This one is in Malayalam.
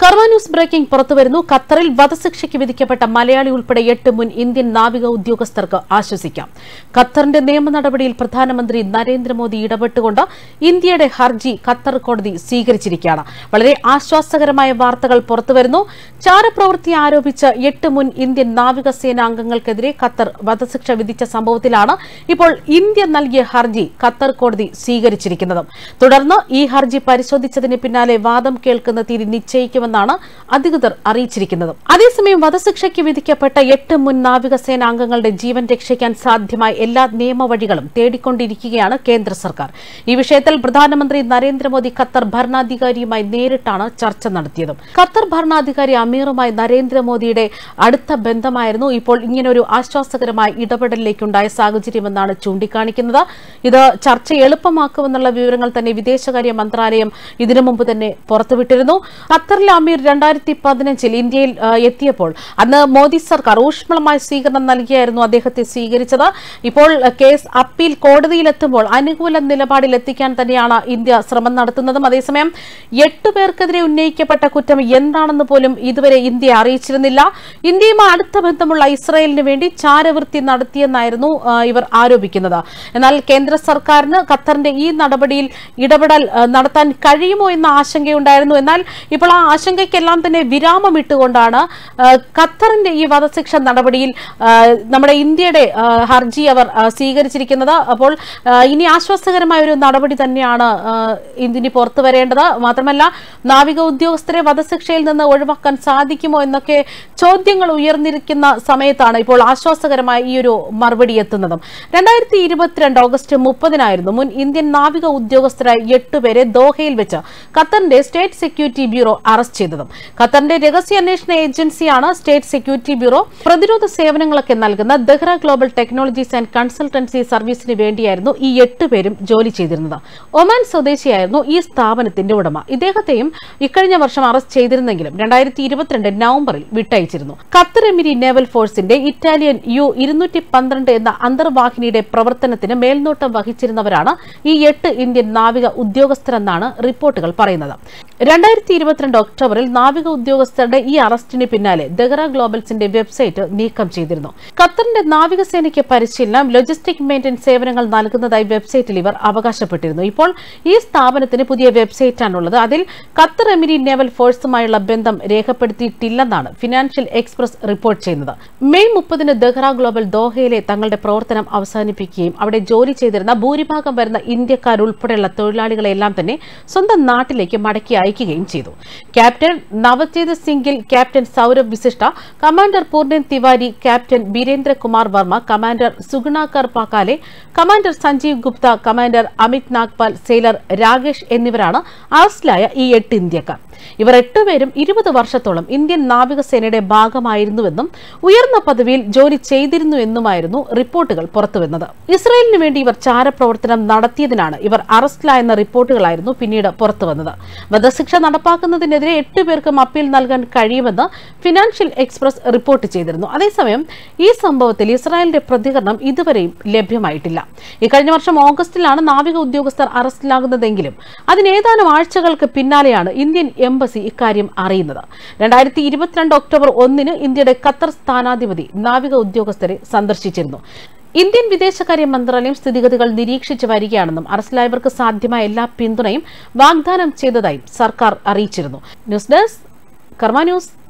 കർമ്മ ന്യൂസ് ബ്രേക്കിംഗ് പുറത്തുവരുന്നു ഖത്തറിൽ വധശിക്ഷയ്ക്ക് വിധിക്കപ്പെട്ട മലയാളി ഉൾപ്പെടെ എട്ട് മുൻ ഇന്ത്യൻ നാവിക ഉദ്യോഗസ്ഥർക്ക് ആശ്വസിക്കാം ഖത്തറിന്റെ നിയമ നടപടിയിൽ പ്രധാനമന്ത്രി നരേന്ദ്രമോദി ഇടപെട്ടുകൊണ്ട് ഇന്ത്യയുടെ ഹർജി ഖത്തർ കോടതി സ്വീകരിച്ചിരിക്കുകയാണ് വളരെ ആശ്വാസകരമായ വാർത്തകൾ പുറത്തുവരുന്നു ചാരപ്രവൃത്തി ആരോപിച്ച് എട്ട് മുൻ ഇന്ത്യൻ നാവികസേന അംഗങ്ങൾക്കെതിരെ ഖത്തർ വധശിക്ഷ വിധിച്ച സംഭവത്തിലാണ് ഇപ്പോൾ ഇന്ത്യ നൽകിയ ഹർജി ഖത്തർ കോടതി സ്വീകരിച്ചിരിക്കുന്നത് തുടർന്ന് ഈ ഹർജി പരിശോധിച്ചതിന് പിന്നാലെ വാദം കേൾക്കുന്ന തീയതി നിശ്ചയിക്കുമെന്നാണ് അധികൃതർ അറിയിച്ചിരിക്കുന്നത് അതേസമയം വധശിക്ഷയ്ക്ക് വിധിക്കപ്പെട്ട എട്ട് മുൻ നാവികസേന അംഗങ്ങളുടെ ജീവൻ രക്ഷിക്കാൻ സാധ്യമായ എല്ലാ നിയമവഴികളും തേടിക്കൊണ്ടിരിക്കുകയാണ് കേന്ദ്ര സർക്കാർ ഈ വിഷയത്തിൽ പ്രധാനമന്ത്രി നരേന്ദ്രമോദി ഖത്തർ ഭരണാധികാരിയുമായി നേരിട്ടാണ് ചർച്ച നടത്തിയത് ഖത്തർ ഭരണാധികാരി അമീറുമായി നരേന്ദ്രമോദിയുടെ അടുത്ത ബന്ധമായിരുന്നു ഇപ്പോൾ ഇങ്ങനൊരു ആശ്വാസകരമായ ഇടപെടലിലേക്കുണ്ടായ സാഹചര്യമെന്നാണ് ചൂണ്ടിക്കാണിക്കുന്നത് ഇത് ചർച്ച എളുപ്പമാക്കുമെന്നുള്ള വിവരങ്ങൾ തന്നെ വിദേശകാര്യ മന്ത്രാലയം ഇതിനു മുമ്പ് തന്നെ പുറത്തുവിട്ടിരുന്നു ഖത്തറിലെ അമീർ രണ്ടായിരത്തി പതിനഞ്ചിൽ ഇന്ത്യയിൽ ആ, എത്തിയപ്പോൾ അന്ന് മോദി സർക്കാർ ഊഷ്മളമായ സ്വീകരണം നൽകിയായിരുന്നു അദ്ദേഹത്തെ സ്വീകരിച്ചത് ഇപ്പോൾ ആ, കേസ് അപ്പീൽ കോടതിയിലെത്തുമ്പോൾ അനുകൂല നിലപാടിൽ എത്തിക്കാൻ തന്നെയാണ് ഇന്ത്യ ശ്രമം നടത്തുന്നതും അതേസമയം എട്ട് പേർക്കെതിരെ ഉന്നയിക്കപ്പെട്ട കുറ്റം എന്താണെന്ന് പോലും ഇതുവരെ ഇന്ത്യ അറിയിച്ചിരുന്നില്ല ഇന്ത്യയുമായി അടുത്ത ബന്ധമുള്ള ഇസ്രായേലിന് വേണ്ടി ചാരവൃത്തി നടത്തിയെന്നായിരുന്നു ആ, ഇവർ ആരോപിക്കുന്നത് എന്നാൽ കേന്ദ്ര സർക്കാരിന് ഖത്തറിന്റെ ഈ നടപടിയിൽ ഇടപെടൽ ആ, നടത്താൻ കഴിയുമോ എന്ന ആശങ്കയുണ്ടായിരുന്നു എന്നാൽ ഇപ്പോൾ ആ ആശങ്കയ്ക്കെല്ലാം തന്നെ വിരാമമിട്ടുകൊണ്ടാണ് ആ, ഖത്തറിന്റെ ഈ വധശിക്ഷ നടപടിയിൽ ആ, നമ്മുടെ ഇന്ത്യയുടെ ആ, ഹർജി അവർ ആ, സ്വീകരിച്ചിരിക്കുന്നത് അപ്പോൾ ആ, ഇനി ആശ്വാസകരമായ ഒരു നടപടി തന്നെയാണ് ആ, ഇതിനി പുറത്തു വരേണ്ടത് മാത്രമല്ല നാവിക ഉദ്യോഗസ്ഥരെ വധശിക്ഷയിൽ നിന്ന് ഒഴിവാക്കാൻ സാധിക്കുമോ എന്നൊക്കെ ചോദ്യങ്ങൾ ഉയർന്നിരിക്കുന്ന സമയത്താണ് ഇപ്പോൾ ആശ്വാസകരമായ ഈ ഒരു മറുപടി എത്തുന്നതും രണ്ടായിരത്തി ഇരുപത്തിരണ്ട് ഓഗസ്റ്റ് മുപ്പതിനായിരുന്നു മുൻ ഇന്ത്യൻ നാവിക ഉദ്യോഗസ്ഥരായ എട്ടുപേരെ ദോഹയിൽ വെച്ച് ഖത്തറിന്റെ സ്റ്റേറ്റ് സെക്യൂരിറ്റി ബ്യൂറോ അറസ്റ്റ് ചെയ്തതും ഖത്തറിന്റെ രഹസ്യാന്വേഷണ ഏജൻസിയാണ് സ്റ്റേറ്റ് സെക്യൂരിറ്റി ബ്യൂറോ പ്രതിരോധ സേവനങ്ങളൊക്കെ നൽകുന്ന Dahra global technologies and consultancy സർവീസിന് വേണ്ടിയായിരുന്നു ഈ എട്ടുപേരും ജോലി ചെയ്തിരുന്നത് ഒമാൻ സ്വദേശിയായിരുന്നു ഈ സ്ഥാപനത്തിന്റെ ഉടമ ഇദ്ദേഹത്തെയും ഇക്കഴിഞ്ഞ വർഷം അറസ്റ്റ് ചെയ്തിരുന്നെങ്കിലും രണ്ടായിരത്തി ഇരുപത്തിരണ്ട് നവംബറിൽ വിട്ടയച്ചിരുന്നു ഖത്തർ എമിരി നേവൽ ഫോഴ്സിന്റെ ഇറ്റാലിയൻ യു ഇരുന്നൂറ്റി പന്ത്രണ്ട് എന്ന അന്തർവാഹിനിയുടെ പ്രവർത്തനത്തിന് മേൽനോട്ടം വഹിച്ചിരുന്നവരാണ് ഈ എട്ട് ഇന്ത്യൻ നാവിക ഉദ്യോഗസ്ഥരെന്നാണ് റിപ്പോർട്ടുകൾ പറയുന്നത് രണ്ടായിരത്തി ഇരുപത്തിരണ്ട് ഒക്ടോബറിൽ നാവിക ഉദ്യോഗസ്ഥരുടെ ഈ അറസ്റ്റിന് പിന്നാലെ ദഹ്റ ഗ്ലോബൽസിന്റെ വെബ്സൈറ്റ് നീക്കം ചെയ്തിരുന്നു ഖത്തറിന്റെ നാവികസേനയ്ക്ക് പരിശീലനം ലോജിസ്റ്റിക് മെയിന്റനൻസ് സേവനങ്ങൾ നൽകുന്നതായി വെബ്സൈറ്റിൽ ഇവർ അവകാശപ്പെട്ടിരുന്നു ഇപ്പോൾ ഈ സ്ഥാപനത്തിന് പുതിയ വെബ്സൈറ്റാണുള്ളത് അതിൽ ഖത്തർ എമിരി നേവൽ ഫോഴ്സുമായുള്ള ബന്ധം രേഖപ്പെടുത്തിയിട്ടില്ലെന്നാണ് ഫിനാൻഷ്യൽ എക്സ്പ്രസ് റിപ്പോർട്ട് ചെയ്യുന്നത് മെയ് മുപ്പതിന് ദഹ്റ ഗ്ലോബൽ ദോഹയിലെ തങ്ങളുടെ പ്രവർത്തനം അവസാനിപ്പിക്കുകയും അവിടെ ജോലി ചെയ്തിരുന്ന ഭൂരിഭാഗം വരുന്ന ഇന്ത്യക്കാരുൾപ്പെടെയുള്ള തൊഴിലാളികളെല്ലാം തന്നെ സ്വന്തം നാട്ടിലേക്ക് മടക്കി അയക്കുകയും ചെയ്തു ക്യാപ്റ്റൻ നവജീത് സിംഗിൽ captain Saurabh Vishisht commander Purnan Tiwari captain Birendrakumar Varma commander Sugunakar Pakkale commander Sanjeev Gupta commander Amit Nagpal sailor Rakesh എന്നിവരാണ് അറസ്റ്റിലായ ഈ എട്ട് ഇന്ത്യക്കാർ ഇവർ എട്ടുപേരും ഇരുപത് വർഷത്തോളം ഇന്ത്യൻ നാവികസേനയുടെ ഭാഗമായിരുന്നുവെന്നും ഉയർന്ന പദവിയിൽ ജോലി ചെയ്തിരുന്നു എന്നുമായിരുന്നു റിപ്പോർട്ടുകൾ പുറത്തുവന്നത് ഇസ്രായേലിന് വേണ്ടി ഇവർ ചാരപ്രവർത്തനം നടത്തിയതിനാണ് ഇവർ അറസ്റ്റിലായെന്ന റിപ്പോർട്ടുകളായിരുന്നു പിന്നീട് പുറത്തുവന്നത് വധശിക്ഷ നടപ്പാക്കുന്നതിനെതിരെ എട്ട് പേർക്കും അപ്പീൽ നൽകാൻ കഴിയുമെന്ന് ഫിനാൻഷ്യൽ എക്സ്പ്രസ് റിപ്പോർട്ട് ചെയ്തിരുന്നു അതേസമയം ഈ സംഭവത്തിൽ ഇസ്രായേലിന്റെ പ്രതികരണം ഇതുവരെയും ലഭ്യമായിട്ടില്ല ഇക്കഴിഞ്ഞ വർഷം ഓഗസ്റ്റിലാണ് നാവിക ഉദ്യോഗസ്ഥർ അറസ്റ്റിലാകുന്നതെങ്കിലും അതിനേതാനും ആഴ്ചകൾക്ക് പിന്നാലെയാണ് ഇന്ത്യൻ എംബസി ഇക്കാര്യം അറിയുന്നത് രണ്ടായിരത്തി ഇരുപത്തിരണ്ട് ഒക്ടോബർ ഒന്നിന് ഇന്ത്യയുടെ ഖത്തർ സ്ഥാനാധിപതി നാവിക ഉദ്യോഗസ്ഥരെ സന്ദർശിച്ചിരുന്നു ഇന്ത്യൻ വിദേശകാര്യ മന്ത്രാലയം സ്ഥിതിഗതികൾ നിരീക്ഷിച്ചു വരികയാണെന്നും അറസ്റ്റിലായവർക്ക് സാധ്യമായ എല്ലാ പിന്തുണയും വാഗ്ദാനം ചെയ്തതായും സർക്കാർ അറിയിച്ചിരുന്നു ന്യൂസ് ഡെസ്ക് കർമ്മ ന്യൂസ്